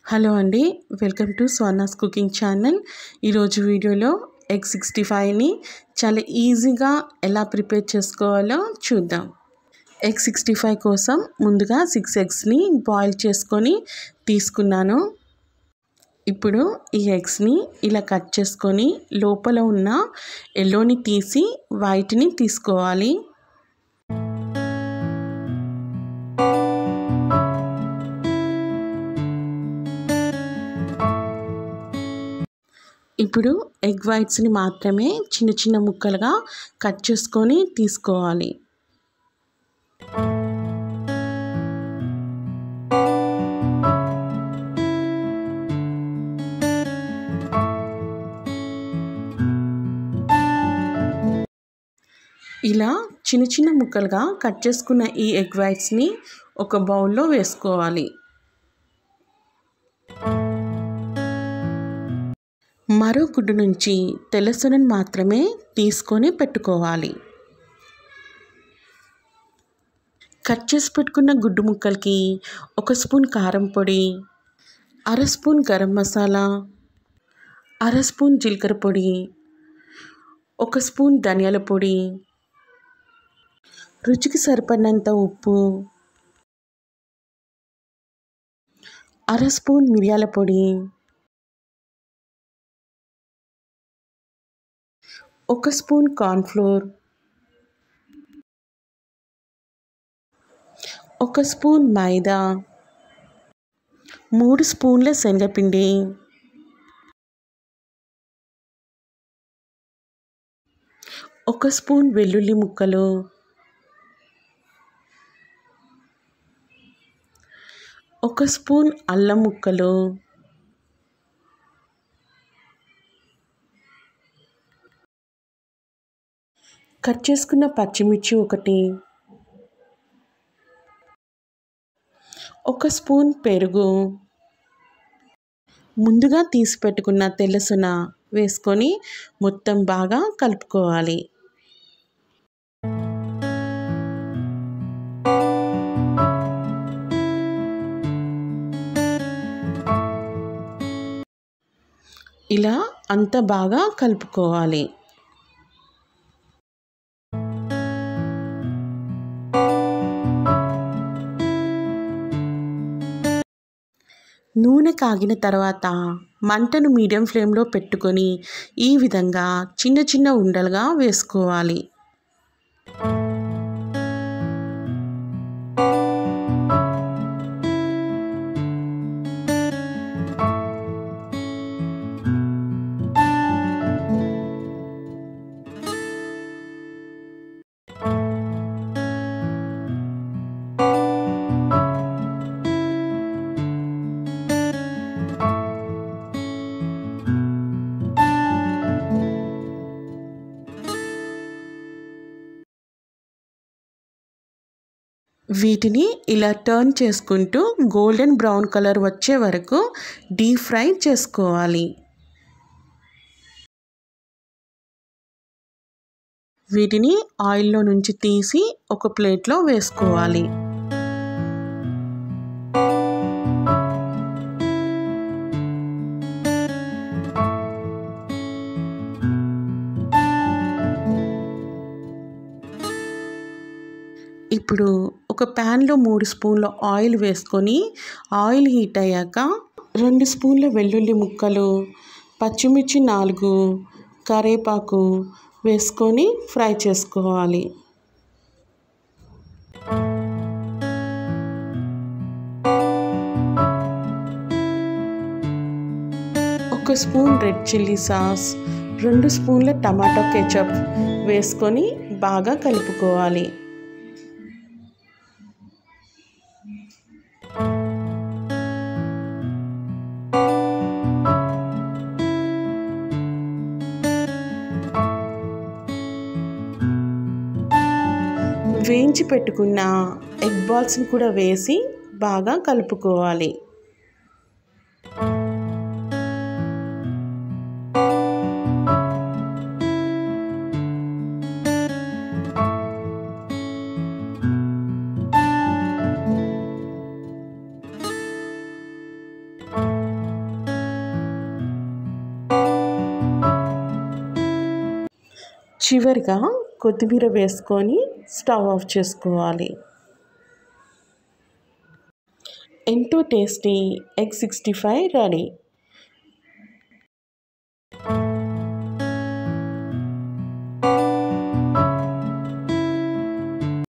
hello అండి welcome to Swarna's cooking channel ఈరోజు వీడియోలో ఎగ్ సిక్స్టీ ఫైవ్ని చాలా ఈజీగా ఎలా ప్రిపేర్ చేసుకోవాలో చూద్దాం ఎగ్ సిక్స్టీ ఫైవ్ కోసం ముందుగా సిక్స్ ఎగ్స్ని బాయిల్ చేసుకొని తీసుకున్నాను ఇప్పుడు ఈ ఎగ్స్ని ఇలా కట్ చేసుకొని లోపల ఉన్న ఎల్లోని తీసి వైట్ని తీసుకోవాలి ఇప్పుడు ఎగ్ వైట్స్ని మాత్రమే చిన్న చిన్న ముక్కలుగా కట్ చేసుకొని తీసుకోవాలి ఇలా చిన్న చిన్న ముక్కలుగా కట్ చేసుకున్న ఈ ఎగ్ వైట్స్ని ఒక బౌల్లో వేసుకోవాలి మరో గుడ్డు నుంచి తెల్లసొనని మాత్రమే తీసుకొని పెట్టుకోవాలి కట్ చేసి పెట్టుకున్న గుడ్డు ముక్కలకి ఒక స్పూన్ కారం పొడి అర స్పూన్ గరం మసాలా అర స్పూన్ జీలకర్ర పొడి ఒక స్పూన్ ధనియాల పొడి రుచికి సరిపడినంత ఉప్పు అర స్పూన్ మిరియాల పొడి ఒక స్పూన్ కార్న్ఫ్లోర్ ఒక స్పూన్ మైదా మూడు స్పూన్ల శనగపిండి ఒక స్పూన్ వెల్లుల్లి ముక్కలు ఒక స్పూన్ అల్లం ముక్కలు కట్ చేసుకున్న పచ్చిమిర్చి ఒకటి ఒక స్పూన్ పెరుగు ముందుగా తీసి పెట్టుకున్న తెల్లసున వేసుకొని మొత్తం బాగా కలుపుకోవాలి ఇలా అంత బాగా కలుపుకోవాలి నూనె కాగిన తర్వాత మంటను మీడియం ఫ్లేమ్లో పెట్టుకొని ఈ విధంగా చిన్న చిన్న ఉండలుగా వేసుకోవాలి వీటిని ఇలా టర్న్ చేసుకుంటూ గోల్డెన్ బ్రౌన్ కలర్ వచ్చే వరకు డీప్ ఫ్రై చేసుకోవాలి వీటిని ఆయిల్లో నుంచి తీసి ఒక ప్లేట్లో వేసుకోవాలి ఇప్పుడు ఒక ప్యాన్లో మూడు స్పూన్ల ఆయిల్ వేసుకొని ఆయిల్ హీట్ అయ్యాక రెండు స్పూన్ల వెల్లుల్లి ముక్కలు పచ్చిమిర్చి నాలుగు కరేపాకు వేసుకొని ఫ్రై చేసుకోవాలి ఒక స్పూన్ రెడ్ చిల్లీ సాస్ రెండు స్పూన్ల టమాటో కెచప్ వేసుకొని బాగా కలుపుకోవాలి వేయించి పెట్టుకున్న ఎగ్ బాల్స్ని కూడా వేసి బాగా కలుపుకోవాలి చివరిగా కొత్తిమీర వేసుకొని స్టవ్ ఆఫ్ చేసుకోవాలి ఎంతో tasty egg sixty five ready